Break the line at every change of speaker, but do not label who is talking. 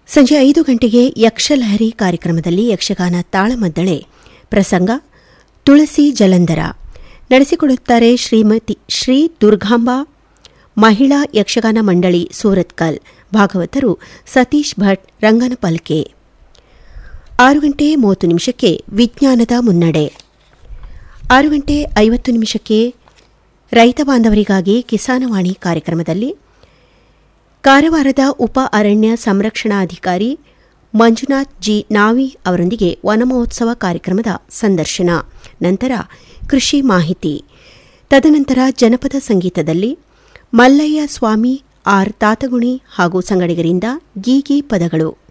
ಸಂಜೆ ಐದು ಗಂಟೆಗೆ ಯಕ್ಷಲಹರಿ ಕಾರ್ಯಕ್ರಮದಲ್ಲಿ ಯಕ್ಷಗಾನ ತಾಳಮದ್ದಳೆ ಪ್ರಸಂಗ ತುಳಸಿ ಜಲಂಧರ ನಡೆಸಿಕೊಡುತ್ತಾರೆ ಶ್ರೀಮತಿ ಶ್ರೀ ದುರ್ಗಾಂಬ ಮಹಿಳಾ ಯಕ್ಷಗಾನ ಮಂಡಳಿ ಸೂರತ್ಕಲ್ ಭಾಗವತರು ಸತೀಶ್ ಭಟ್ ರಂಗನಪಲ್ಕೆ ಆರು ಗಂಟೆ ಮೂವತ್ತು ನಿಮಿಷಕ್ಕೆ ವಿಜ್ಞಾನದ ಮುನ್ನಡೆ ಆರು ಗಂಟೆ ಐವತ್ತು ನಿಮಿಷಕ್ಕೆ ರೈತ ಬಾಂಧವರಿಗಾಗಿ ಕಿಸಾನವಾಣಿ ಕಾರ್ಯಕ್ರಮದಲ್ಲಿ ಕಾರವಾರದ ಉಪ ಅರಣ್ಯ ಸಂರಕ್ಷಣಾಧಿಕಾರಿ ಮಂಜುನಾಥ್ ಜಿ ನಾವಿ ಅವರೊಂದಿಗೆ ವನಮಹೋತ್ಸವ ಕಾರ್ಯಕ್ರಮದ ಸಂದರ್ಶನ ನಂತರ ಕೃಷಿ ಮಾಹಿತಿ ತದನಂತರ ಜನಪದ ಸಂಗೀತದಲ್ಲಿ ಮಲ್ಲಯ್ಯ ಸ್ವಾಮಿ ಆರ್ ತಾತಗುಣಿ ಹಾಗೂ ಸಂಗಡಿಗರಿಂದ ಗೀಗಿ ಪದಗಳು